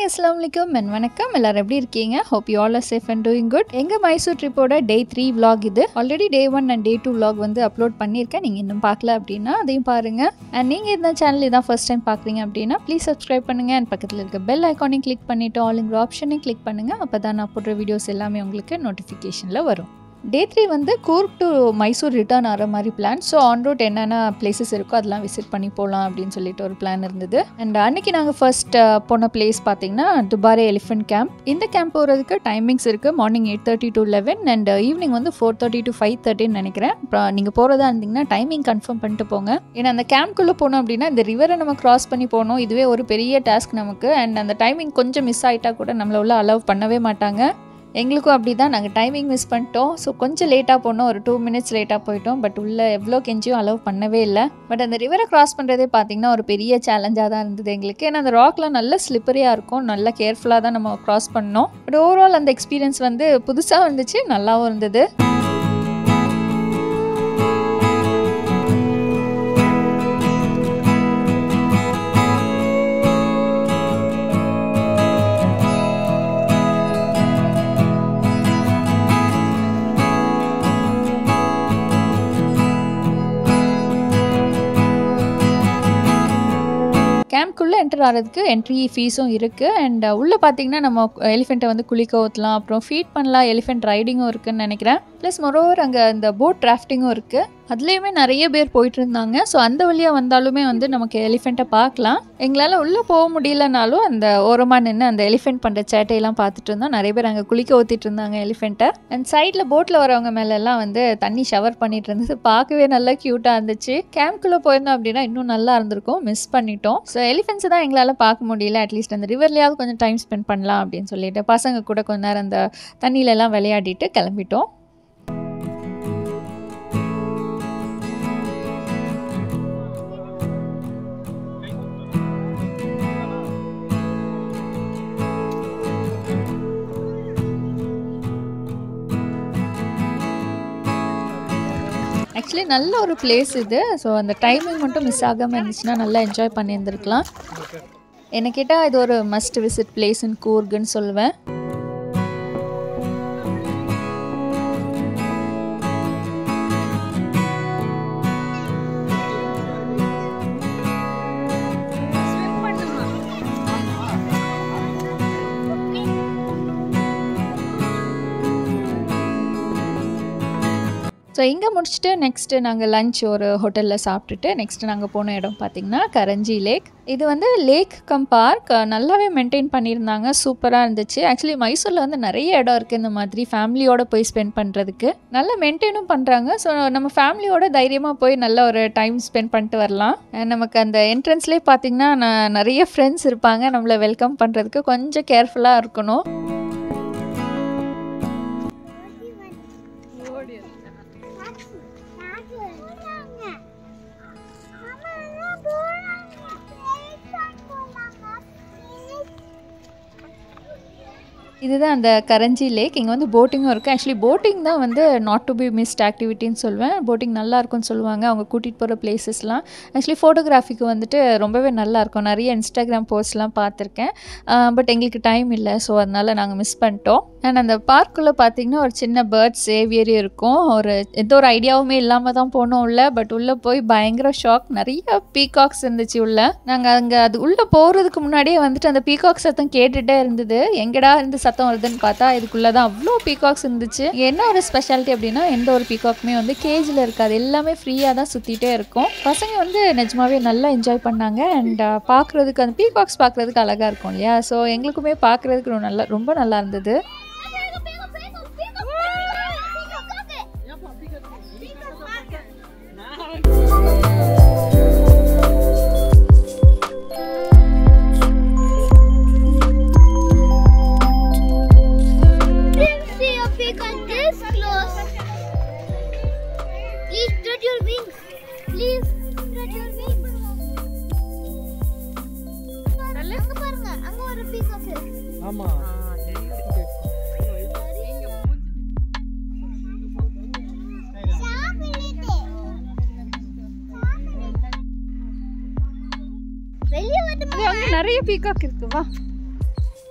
Hi அஸ்லாம் வலைக்கம் மென் வணக்கம் எல்லாரும் எப்படி இருக்கீங்க hope you all are safe and doing good எங்கள் மைசூர் ட்ரிப்போட டே த்ரீ vlog இது already day one and day two vlog வந்து அப்லோட் பண்ணியிருக்கேன் நீங்கள் இன்னும் பார்க்கல அப்படின்னா அதையும் பாருங்கள் அண்ட் நீங்கள் இந்த சேனல் இதான் ஃபர்ஸ்ட் டைம் பார்க்குறீங்க அப்படின்னா ப்ளீஸ் சப்ஸ்கிரைப் பண்ணுங்கள் அண்ட் பக்கத்தில் இருக்க பெல் ஐக்கானையும் கிளிக் பண்ணிவிட்டு ஆளுங்கிற ஆப்ஷனையும் கிளிக் பண்ணுங்கள் அப்போ தான் நான் போடுற வீடியோஸ் எல்லாமே உங்களுக்கு நோட்டிஃபிகேஷனில் வரும் டே த்ரீ வந்து கூர்க் டு மைசூர் ரிட்டர்ன் ஆகிற மாதிரி பிளான் ஸோ ஆன் ரூட் என்னென்ன பிளேசஸ் இருக்கோ அதெல்லாம் விசிட் பண்ணி போகலாம் அப்படின்னு சொல்லிட்டு ஒரு பிளான் இருந்தது அண்ட் அன்னைக்கு நாங்கள் ஃபர்ஸ்ட் போன பிளேஸ் பார்த்தீங்கன்னா துபாரே எலிஃபென்ட் கேம்ப் இந்த கேம்ப் போகிறதுக்கு டைமிங்ஸ் இருக்குது morning eight thirty to eleven and evening வந்து ஃபோர் தேர்ட்டி டு ஃபைவ் தேர்ட்டின்னு நினைக்கிறேன் அப்புறம் நீங்கள் போகிறதா இருந்தீங்கன்னா டைமிங் கன்ஃபார்ம் பண்ணிட்டு போங்க ஏன்னா அந்த கேம்ப்குள்ளே போனோம் அப்படின்னா இந்த ரிவரை நம்ம கிராஸ் பண்ணி போகணும் இதுவே ஒரு பெரிய டாஸ்க் நமக்கு அண்ட் அந்த டைமிங் கொஞ்சம் மிஸ் ஆகிட்டா கூட நம்மளை உள்ள அலோவ் பண்ணவே மாட்டாங்க எங்களுக்கும் அப்படி தான் நாங்கள் டைமிங் மிஸ் பண்ணிட்டோம் ஸோ கொஞ்சம் லேட்டாக போனோம் ஒரு டூ மினிட்ஸ் லேட்டாக போயிட்டோம் பட் உள்ளே எவ்வளோ கெஞ்சியும் அலோவ் பண்ணவே இல்லை பட் அந்த ரிவரை கிராஸ் பண்ணுறதே பார்த்தீங்கன்னா ஒரு பெரிய சேலஞ்சாக தான் இருந்தது எங்களுக்கு ஏன்னா அந்த ராக்லாம் நல்ல ஸ்லிப்பரியாக இருக்கும் நல்லா கேர்ஃபுல்லாக தான் நம்ம கிராஸ் பண்ணோம் பட் ஓவரால் அந்த எக்ஸ்பீரியன்ஸ் வந்து புதுசாக இருந்துச்சு நல்லாவும் இருந்தது கேம்ப்குள்ளே என்டர் ஆகிறதுக்கு என்ட்ரி ஃபீஸும் இருக்குது அண்ட் உள்ளே பார்த்தீங்கன்னா நம்ம எலிஃபெண்ட்டை வந்து குளிக்க ஊற்றலாம் அப்புறம் ஃபீட் பண்ணலாம் எலிஃபெண்ட் ரைடிங்கும் இருக்குன்னு நினைக்கிறேன் ப்ளஸ் மொரோவர் அங்கே அந்த போட் டிராஃப்டிங்கும் இருக்குது அதுலேயுமே நிறைய பேர் போயிட்டு இருந்தாங்க ஸோ அந்த வழியாக வந்தாலுமே வந்து நமக்கு எலிஃபெண்ட்டை பார்க்கலாம் எங்களால் உள்ளே போக முடியலனாலும் அந்த ஓரமாக நின்று அந்த எலிஃபெண்ட் பண்ணுற சேட்டையெல்லாம் பார்த்துட்டு இருந்தோம் நிறைய பேர் அங்கே குளிக்க ஊற்றிட்டு இருந்தாங்க எலிஃபெண்ட்டை அண்ட் சைடில் போட்டில் வரவங்க மேலெல்லாம் வந்து தண்ணி ஷவர் பண்ணிட்டு இருந்தது பார்க்கவே நல்லா க்யூட்டாக இருந்துச்சு கேம்ப்குள்ளே போயிருந்தோம் அப்படின்னா இன்னும் நல்லா இருந்திருக்கும் மிஸ் பண்ணிட்டோம் ஸோ எலிஃபென்ட்ஸை தான் எங்களால் பார்க்க முடியல அட்லீஸ்ட் அந்த ரிவர்லையாவது கொஞ்சம் டைம் ஸ்பெண்ட் பண்ணலாம் அப்படின்னு சொல்லிட்டு பசங்க கூட கொஞ்ச நேரம் அந்த தண்ணியிலலாம் விளையாடிட்டு கிளம்பிட்டோம் ஆக்சுவலி நல்ல ஒரு பிளேஸ் இது ஸோ அந்த டைமிங் மட்டும் மிஸ் ஆகாமல் இருந்துச்சுன்னா நல்லா என்ஜாய் பண்ணியிருந்துருக்கலாம் என்ன கேட்டால் இது ஒரு மஸ்ட் விசிட் பிளேஸ் இன் கூர்குன்னு சொல்லுவேன் ஸோ இங்கே முடிச்சுட்டு நெக்ஸ்ட்டு நாங்கள் லஞ்ச் ஒரு ஹோட்டலில் சாப்பிட்டுட்டு நெக்ஸ்ட்டு நாங்கள் போன இடம் பார்த்திங்கன்னா கரஞ்சி லேக் இது வந்து லேக் கம் பார்க் நல்லாவே மெயின்டைன் பண்ணியிருந்தாங்க சூப்பராக இருந்துச்சு ஆக்சுவலி மைசூரில் வந்து நிறைய இடம் இருக்குது இந்த மாதிரி ஃபேமிலியோடு போய் ஸ்பெண்ட் பண்ணுறதுக்கு நல்லா மெயின்டைனும் பண்ணுறாங்க ஸோ நம்ம ஃபேமிலியோட தைரியமாக போய் நல்ல ஒரு டைம் ஸ்பெண்ட் பண்ணிட்டு வரலாம் நமக்கு அந்த என்ட்ரன்ஸ்லேயே பார்த்திங்கன்னா நான் நிறைய ஃப்ரெண்ட்ஸ் இருப்பாங்க நம்மளை வெல்கம் பண்ணுறதுக்கு கொஞ்சம் கேர்ஃபுல்லாக இருக்கணும் இதுதான் அந்த கரஞ்சி லேக் இங்கே வந்து போட்டிங்கும் இருக்குது ஆக்சுவலி போட்டிங் தான் வந்து நாட் டு பி மிஸ்ட் ஆக்டிவிட்டின்னு சொல்லுவேன் போட்டிங் நல்லா இருக்கும்னு சொல்லுவாங்க அவங்க கூட்டிகிட்டு போகிற பிளேசஸ்லாம் ஆக்சுவலி ஃபோட்டோகிராஃபிக்கு வந்துட்டு ரொம்பவே நல்லாயிருக்கும் நிறைய இன்ஸ்டாகிராம் போஸ்ட்லாம் பார்த்துருக்கேன் பட் எங்களுக்கு டைம் இல்லை ஸோ அதனால் நாங்கள் மிஸ் பண்ணிட்டோம் அண்ட் அந்த பார்க்குள்ளே பார்த்தீங்கன்னா ஒரு சின்ன பேர்ட்ஸ் ஏவியரி இருக்கும் ஒரு எந்த ஒரு ஐடியாவுமே இல்லாமல் தான் போனோம் உள்ள பட் உள்ளே போய் பயங்கர ஷாக் நிறைய பீகாக்ஸ் இருந்துச்சு உள்ள நாங்கள் அங்கே அது உள்ளே போகிறதுக்கு முன்னாடியே வந்துட்டு அந்த பீகாக் சத்தம் கேட்டுகிட்டே இருந்தது எங்கடா இருந்து சத்தம் வருதுன்னு பார்த்தா இதுக்குள்ளே தான் அவ்வளோ பீகாக்ஸ் இருந்துச்சு என்ன ஒரு ஸ்பெஷாலிட்டி அப்படின்னா எந்த ஒரு பீகாக்குமே வந்து கேஜில் இருக்காது எல்லாமே ஃப்ரீயாக தான் சுற்றிட்டே இருக்கும் பசங்க வந்து நிஜமாவே நல்லா என்ஜாய் பண்ணாங்க அண்ட் பார்க்குறதுக்கு அந்த பீகாக்ஸ் பார்க்குறதுக்கு அழகாக இருக்கும் இல்லையா ஸோ எங்களுக்குமே பார்க்குறதுக்கு நல்லா ரொம்ப நல்லா இருந்தது Didn't see a peacock this close. Please spread your wings. Please spread your wings. அங்க பாருங்க அங்க ஒரு பீகாக் ஆமா வெளியே வந்து அங்கே நிறைய பீகாக் இருக்கு வா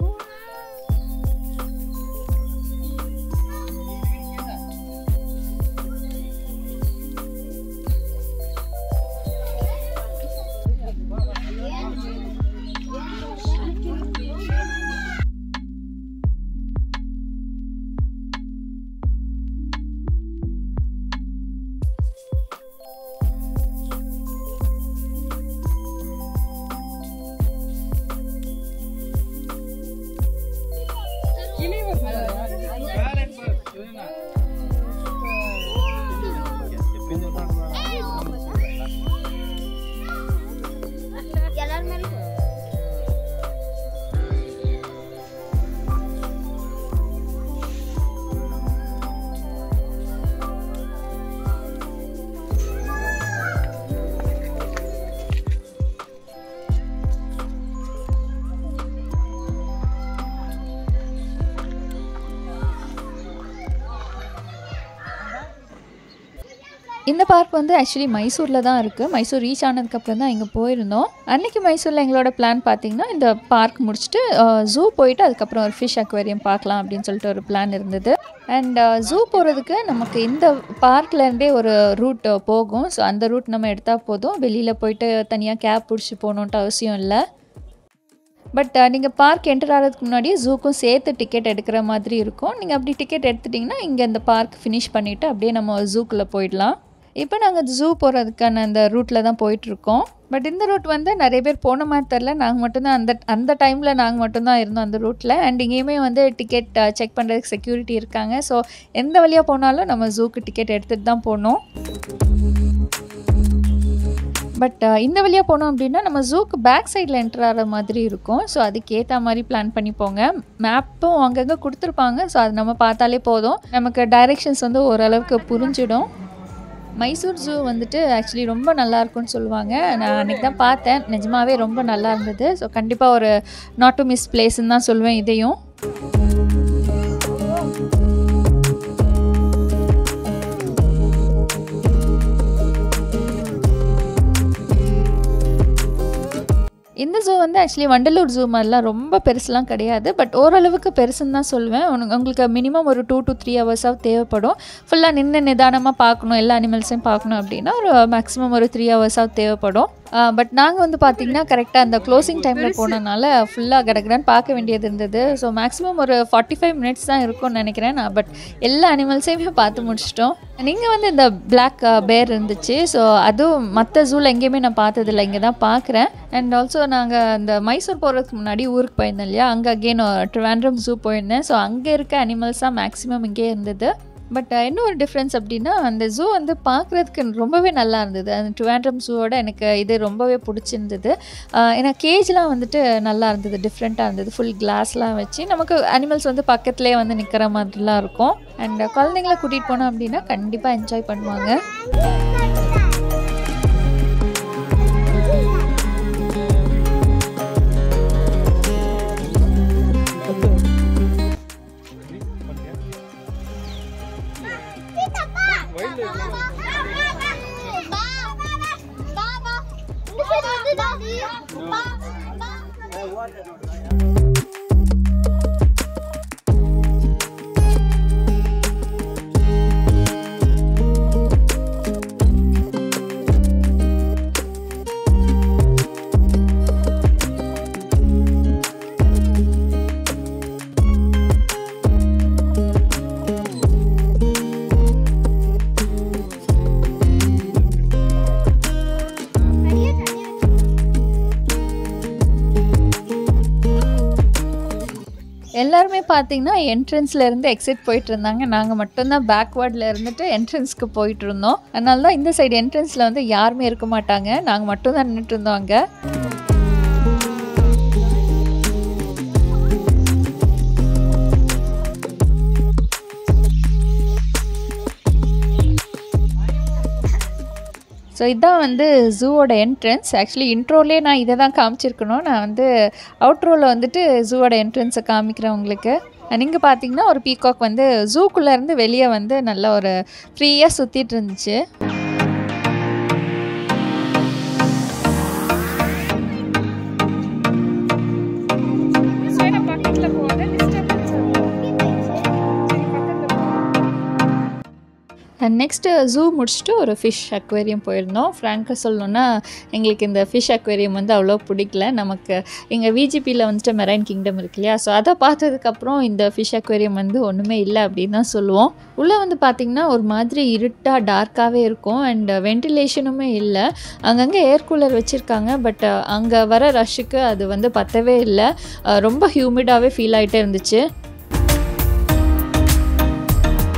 எல்லாருமே இந்த பார்க் வந்து ஆக்சுவலி மைசூரில் தான் இருக்குது மைசூர் ரீச் ஆனதுக்கப்புறம் தான் இங்கே போயிருந்தோம் அன்றைக்கி மைசூரில் எங்களோட பிளான் பார்த்தீங்கன்னா இந்த பார்க் முடிச்சுட்டு ஜூ போயிட்டு அதுக்கப்புறம் ஒரு ஃபிஷ் அக்வேரியம் பார்க்கலாம் அப்படின்னு சொல்லிட்டு ஒரு பிளான் இருந்தது அண்ட் ஜூ போகிறதுக்கு நமக்கு இந்த பார்க்லேருந்தே ஒரு ரூட் போகும் ஸோ அந்த ரூட் நம்ம எடுத்தால் போதும் வெளியில் போயிட்டு தனியாக கேப் பிடிச்சி போகணுன்ட்டு அவசியம் இல்லை பட் நீங்கள் பார்க் என்டர் ஆகிறதுக்கு முன்னாடியே ஜூக்கும் சேர்த்து டிக்கெட் எடுக்கிற மாதிரி இருக்கும் நீங்கள் அப்படி டிக்கெட் எடுத்துட்டிங்கன்னா இங்கே இந்த பார்க் ஃபினிஷ் பண்ணிவிட்டு அப்படியே நம்ம ஜூக்குள்ளே போயிடலாம் இப்போ நாங்கள் ஜூ போகிறதுக்கான அந்த ரூட்டில் தான் போயிட்டுருக்கோம் பட் இந்த ரூட் வந்து நிறைய பேர் போன மாதிரி தெரில நாங்கள் மட்டும்தான் அந்த அந்த டைமில் நாங்கள் மட்டும்தான் இருந்தோம் அந்த ரூட்டில் அண்ட் இங்கேயுமே வந்து டிக்கெட் செக் பண்ணுறதுக்கு செக்யூரிட்டி இருக்காங்க ஸோ எந்த வழியாக போனாலும் நம்ம ஜூக்கு டிக்கெட் எடுத்துகிட்டு தான் போகணும் பட் இந்த வழியாக போனோம் அப்படின்னா நம்ம ஜூக்கு பேக் சைடில் என்டர் ஆகிற மாதிரி இருக்கும் ஸோ அதுக்கேற்ற மாதிரி பிளான் பண்ணி போங்க மேப்பும் அங்கங்கே கொடுத்துருப்பாங்க ஸோ அது நம்ம பார்த்தாலே போதும் நமக்கு டைரெக்ஷன்ஸ் வந்து ஓரளவுக்கு புரிஞ்சிடும் மைசூர் ஜூ வந்துட்டு ஆக்சுவலி ரொம்ப நல்லா இருக்கும்னு சொல்லுவாங்க நான் அன்றைக்கி தான் பார்த்தேன் நிஜமாவே ரொம்ப நல்லா இருந்தது ஸோ கண்டிப்பாக ஒரு நாட் டு மிஸ் பிளேஸ்ன்னு தான் சொல்லுவேன் இதையும் இந்த ஜூ வந்து ஆக்சுவலி வண்டலூர் ஜூ மாதிரிலாம் ரொம்ப பெருசுலாம் கிடையாது பட் ஓரளவுக்கு பெருசுன்னு தான் சொல்லுவேன் உனக்கு- உங்களுக்கு மினிமம் ஒரு டூ டு த்ரீ ஹவர்ஸாக தேவைப்படும் ஃபுல்லாக நின்று நிதானமாக பார்க்கணும் எல்லா அனிமல்ஸையும் பார்க்கணும் அப்படின்னா ஒரு மேக்ஸிமம் ஒரு த்ரீ ஹவர்ஸாக தேவைப்படும் பட் நாங்கள் வந்து பார்த்திங்கன்னா கரெக்டாக அந்த க்ளோசிங் டைமில் போனனால ஃபுல்லாக கடகடான்னு பார்க்க வேண்டியது இருந்தது ஸோ மேக்ஸிமம் ஒரு ஃபார்ட்டி ஃபைவ் மினிட்ஸ் தான் இருக்கும்னு நினைக்கிறேன் நான் பட் எல்லா அனிமல்ஸையுமே பார்த்து முடிச்சிட்டோம் நீங்கள் வந்து இந்த பிளாக் பேர் இருந்துச்சு ஸோ அதுவும் மற்ற ஜூவில் எங்கேயுமே நான் பார்த்ததில்ல இங்கே தான் பார்க்குறேன் அண்ட் ஆல்சோ நாங்கள் அந்த மைசூர் போகிறதுக்கு முன்னாடி ஊருக்கு போயிருந்தோம் இல்லையா அங்கே அகெயின் ட்ரிவாண்ட்ரம் ஜூ போயிருந்தேன் ஸோ அங்கே இருக்க அனிமல்ஸ் தான் மேக்ஸிமம் இங்கே இருந்தது பட் என்ன ஒரு டிஃப்ரென்ஸ் அப்படின்னா அந்த ஜூ வந்து பார்க்குறதுக்கு ரொம்பவே நல்லா இருந்தது அந்த ட்ரிவாண்ட்ரம் ஜூவோட எனக்கு இது ரொம்பவே பிடிச்சிருந்தது ஆஹ் ஏன்னா கேஜ்லாம் வந்துட்டு நல்லா இருந்தது டிஃப்ரெண்ட்டாக இருந்தது ஃபுல் கிளாஸ்லாம் வச்சு நமக்கு அனிமல்ஸ் வந்து பக்கத்துலேயே வந்து நிற்கிற மாதிரிலாம் இருக்கும் அண்ட் குழந்தைங்கள கூட்டிகிட்டு போனோம் அப்படின்னா கண்டிப்பாக என்ஜாய் பண்ணுவாங்க எல்லாருமே பார்த்தீங்கன்னா என்ட்ரன்ஸ்ல இருந்து எக்ஸிட் போயிட்டு இருந்தாங்க நாங்கள் மட்டும்தான் பேக்வேர்டில் இருந்துட்டு என்ட்ரன்ஸ்க்கு போயிட்டு இருந்தோம் அதனால தான் இந்த சைடு என்ட்ரன்ஸில் வந்து யாருமே இருக்க மாட்டாங்க நாங்கள் மட்டும்தான் நின்றுட்டு இருந்தோம் அங்கே ஸோ இதான் வந்து ஜூவோட என்ட்ரன்ஸ் ஆக்சுவலி இன்ட்ரோலே நான் இதை தான் காமிச்சிருக்கணும் நான் வந்து அவுட்ரோவில் வந்துட்டு ஜூவோட என்ட்ரன்ஸை காமிக்கிறேன் உங்களுக்கு நீங்கள் பார்த்தீங்கன்னா ஒரு பீகாக் வந்து ஜூக்குள்ளே இருந்து வெளியே வந்து நல்ல ஒரு ஃப்ரீயாக சுற்றிட்டு இருந்துச்சு நெக்ஸ்ட்டு ஜூ முடிச்சுட்டு ஒரு ஃபிஷ் அக்வேரியம் போயிருந்தோம் ஃப்ராங்காக சொல்லணுன்னா எங்களுக்கு இந்த ஃபிஷ் அக்வேரியம் வந்து அவ்வளோ பிடிக்கல நமக்கு எங்கள் விஜிபியில் வந்துட்டு மெரைன் கிங்டம் இருக்கு இல்லையா ஸோ அதை பார்த்ததுக்கப்புறம் இந்த ஃபிஷ் அக்வேரியம் வந்து ஒன்றுமே இல்லை அப்படின்னு தான் சொல்லுவோம் உள்ளே வந்து பார்த்திங்கன்னா ஒரு மாதிரி இருட்டாக டார்க்காகவே இருக்கும் அண்ட் வென்டிலேஷனுமே இல்லை அங்கங்கே ஏர் கூலர் வச்சுருக்காங்க பட் அங்கே வர ரஷ்ஷுக்கு அது வந்து பத்தவே இல்லை அஹ் ரொம்ப ஹியூமிடாகவே ஃபீல் ஆகிட்டே இருந்துச்சு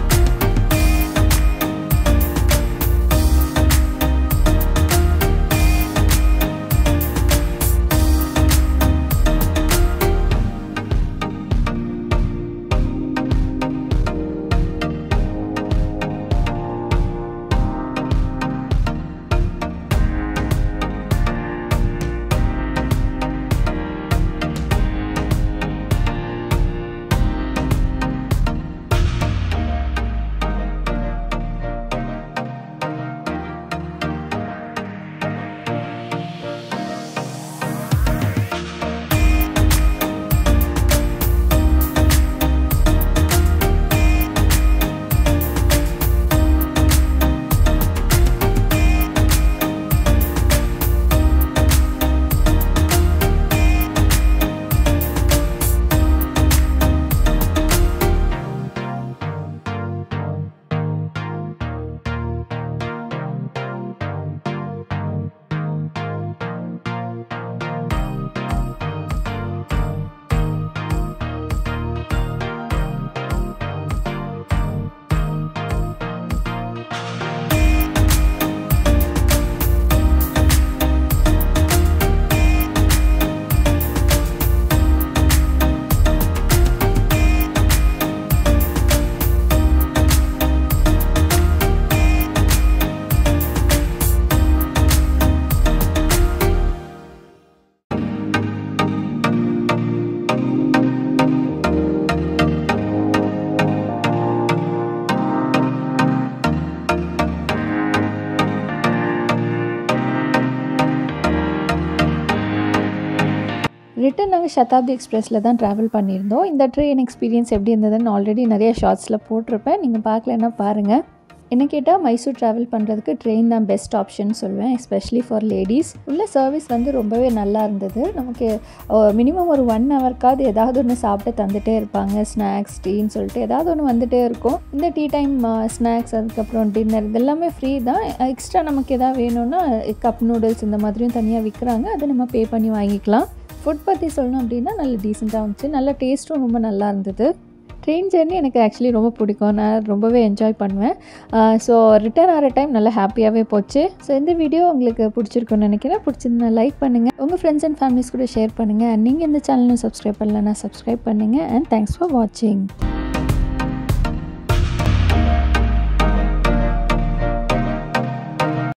சதாப்தி எக்ஸ்பிரஸில் தான் ட்ராவல் பண்ணியிருந்தோம் இந்த ட்ரெயின் எக்ஸ்பீரியன்ஸ் எப்படி இருந்ததுன்னு ஆல்ரெடி நிறைய ஷார்ட்ஸில் போட்டிருப்பேன் நீங்கள் பார்க்கலன்னா பாருங்கள் என்ன கேட்டால் மைசூர் ட்ராவல் பண்ணுறதுக்கு ட்ரெயின் தான் பெஸ்ட் ஆப்ஷன் சொல்லுவேன் எஸ்பெஷலி ஃபார் லேடிஸ் உள்ள சர்வீஸ் வந்து ரொம்பவே நல்லா இருந்தது நமக்கு மினிமம் ஒரு ஒன் ஹவர்க்காவது ஏதாவது ஒன்று சாப்பிட்டு தந்துகிட்டே இருப்பாங்க ஸ்நாக்ஸ் டீன்னு சொல்லிட்டு ஏதாவது ஒன்று வந்துகிட்டே இருக்கும் இந்த டீ டைம் ஸ்நாக்ஸ் அதுக்கப்புறம் டின்னர் இதெல்லாமே ஃப்ரீ தான் எக்ஸ்ட்ரா நமக்கு எதாவது வேணும்னா கப் நூடுல்ஸ் இந்த மாதிரியும் தனியாக விற்கிறாங்க அதை நம்ம பே பண்ணி வாங்கிக்கலாம் ஃபுட் பற்றி சொல்லணும் அப்படின்னா நல்ல டீசெண்டாக இருந்துச்சு நல்ல டேஸ்ட்டும் ரொம்ப நல்லா இருந்தது ட்ரெயின் ஜெர்னி எனக்கு ஆக்சுவலி ரொம்ப பிடிக்கும் நான் ரொம்பவே என்ஜாய் பண்ணுவேன் ஸோ ரிட்டர்ன் ஆகிற டைம் நல்லா ஹாப்பியாகவே போச்சு ஸோ இந்த வீடியோ உங்களுக்கு பிடிச்சிருக்குன்னு நினைக்கிறேன் பிடிச்சிருந்தா லைக் பண்ணுங்கள் உங்கள் ஃப்ரெண்ட்ஸ் அண்ட் ஃபேமிலிஸ் கூட ஷேர் பண்ணுங்கள் அண்ட் நீங்கள் இந்த சேனலும் சப்ஸ்கிரைப் பண்ணலன்னா சப்ஸ்கிரைப் பண்ணுங்கள் அண்ட் தேங்க்ஸ் ஃபார் வாட்சிங்